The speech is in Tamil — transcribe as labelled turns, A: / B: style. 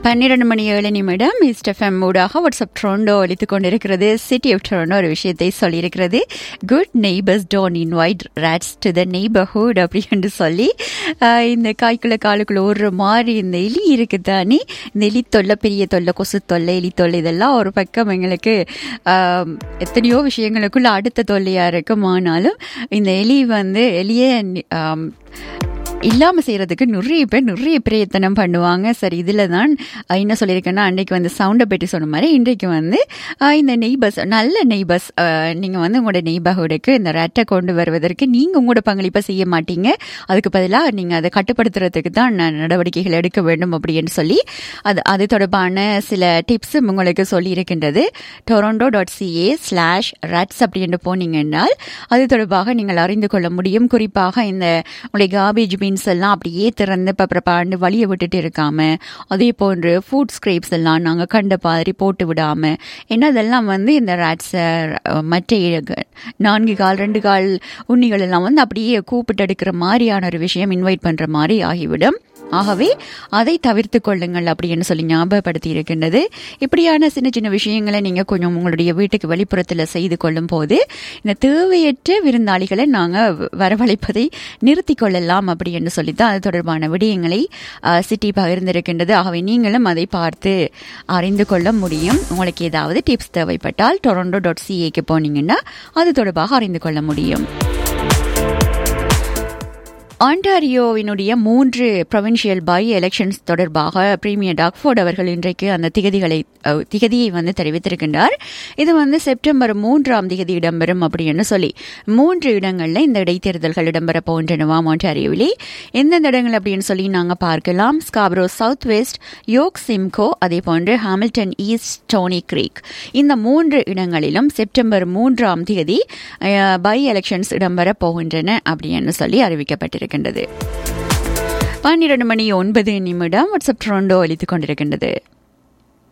A: பன்னிரண்டு மணி ஏழு நிமிடம் இஸ்டெஃப்எம் ஊடாக வாட்ஸ்அப் ட்ரோண்டோ அளித்துக் கொண்டிருக்கிறது சிட்டி ஆஃப் ட்ரோண்டோ ஒரு விஷயத்தை சொல்லியிருக்கிறது good neighbours don't invite rats to the neighbourhood அப்படின்னு சொல்லி ஆஹ், இந்த காய்க்குள்ள காலுக்குள்ள ஓடுற மாதிரி இந்த எலி இருக்கு தானே இந்த எலி தொல்லை பெரிய தொல்லை கொசு தொல்லை எலி தொல்லை இதெல்லாம் ஒரு பக்கம் எங்களுக்கு ஆம், எத்தனையோ விஷயங்களுக்குள்ள அடுத்த தொல்லையா இருக்கும் ஆனாலும் இந்த எலி வந்து எலியே ஆம், இல்லாம செய்யறதுக்கு நிறைய பேர் நிறைய பிரயத்தனம் பண்ணுவாங்க சரி இதுல தான் அஹ், என்ன சொல்லியிருக்கேன்னா அன்னைக்கு வந்து சவுண்டை பற்றி சொன்ன மாதிரி இன்றைக்கு வந்து அஹ், இந்த நெய்பர்ஸ் நல்ல நெய்பர்ஸ் நீங்க வந்து உங்களோட நெய்பர்ஹுடுக்கு இந்த ரட்டை கொண்டு வருவதற்கு நீங்க உங்களோட பங்களிப்பை செய்ய மாட்டீங்க அதுக்கு பதிலாக நீங்க அதை கட்டுப்படுத்துறதுக்கு தான் ந- நடவடிக்கைகள் எடுக்க வேண்டும் அப்படின்னு சொல்லி அது அது தொடர்பான சில டிப்ஸும் உங்களுக்கு சொல்லி இருக்கின்றது Toronto dot CA slash rats அப்படின்னு போனீங்கன்னால் அது தொடர்பாக நீங்கள் அறிந்து கொள்ள முடியும் குறிப்பாக இந்த உங்களுடைய காபேஜ் பீன்ஸ் எல்லாம் அப்படியே திறந்து பப்பரப்பாண்டு வழியை விட்டுட்டு இருக்காம அதே போன்று ஃபுட் ஸ்க்ரேப்ஸ் எல்லாம் நாங்கள் கண்ட மாதிரி போட்டு விடாம ஏன்னா அதெல்லாம் வந்து இந்த ரேட்ஸ் மற்ற இழக- நான்கு கால் ரெண்டு கால் உண்ணிகள் எல்லாம் வந்து அப்படியே கூப்பிட்டு எடுக்கிற மாதிரியான ஒரு விஷயம் இன்வைட் பண்ற மாதிரி ஆகிவிடும் ஆகவே அதை தவிர்த்து கொள்ளுங்கள் அப்படின்னு சொல்லி ஞாபகப்படுத்தி இருக்கின்றது இப்படியான சின்ன சின்ன விஷயங்களை நீங்க கொஞ்சம் உங்களுடைய வீட்டுக்கு வெளிப்புறத்தில் செய்து கொள்ளும் போது இந்த தேவையற்ற விருந்தாளிகளை நாங்க வரவழைப்பதை நிறுத்தி கொள்ளலாம் அப்படின்னு சொல்லித்தான் அது தொடர்பான விடயங்களை அஹ், சிட்டி பகிர்ந்திருக்கின்றது ஆகவே நீங்களும் அதை பார்த்து அறிந்து கொள்ள முடியும் உங்களுக்கு ஏதாவது டிப்ஸ் தேவைப்பட்டால் டொரண்டோ டாட் சிஏக்கு போனீங்கன்னா அது தொடர்பாக அறிந்து கொள்ள முடியும் ஆண்டாரியோவினுடைய மூன்று ப்ரொவின்ஷியல் பை எலெக்ஷன்ஸ் தொடர்பாக பிரீமியர் டாக்ஃபோர்ட் அவர்கள் இன்றைக்கு அந்த திகதிகளை அஹ், திகதியை வந்து தெரிவித்திருக்கின்றார் இது வந்து செப்டம்பர் மூன்றாம் திகதி இடம்பெறும் அப்படின்னு சொல்லி மூன்று இடங்கள்ல இந்த இடைத்தேர்தல்கள் இடம்பெற போன்றனவாம் ஆண்டாரியோவிலே எந்தெந்த இடங்கள் அப்படின்னு சொல்லி நாங்க பார்க்கலாம் Scarborough South West York Simcoe அதே போன்று ஹாமில்டன் ஈஸ்ட் டோனி கிரீக் இந்த மூன்று இடங்களிலும் செப்டம்பர் மூன்றாம் தேதி பை எலெக்ஷன்ஸ் இடம்பெற போகின்றன அப்படின்னு சொல்லி அறிவிக்கப்பட்டிருக்கின்றது பன்னிரண்டு மணி ஒன்பது நிமிடம் வாட்ஸ்அப் ட்ரோண்டோ அளித்துக் கொண்டிருக்கின்றது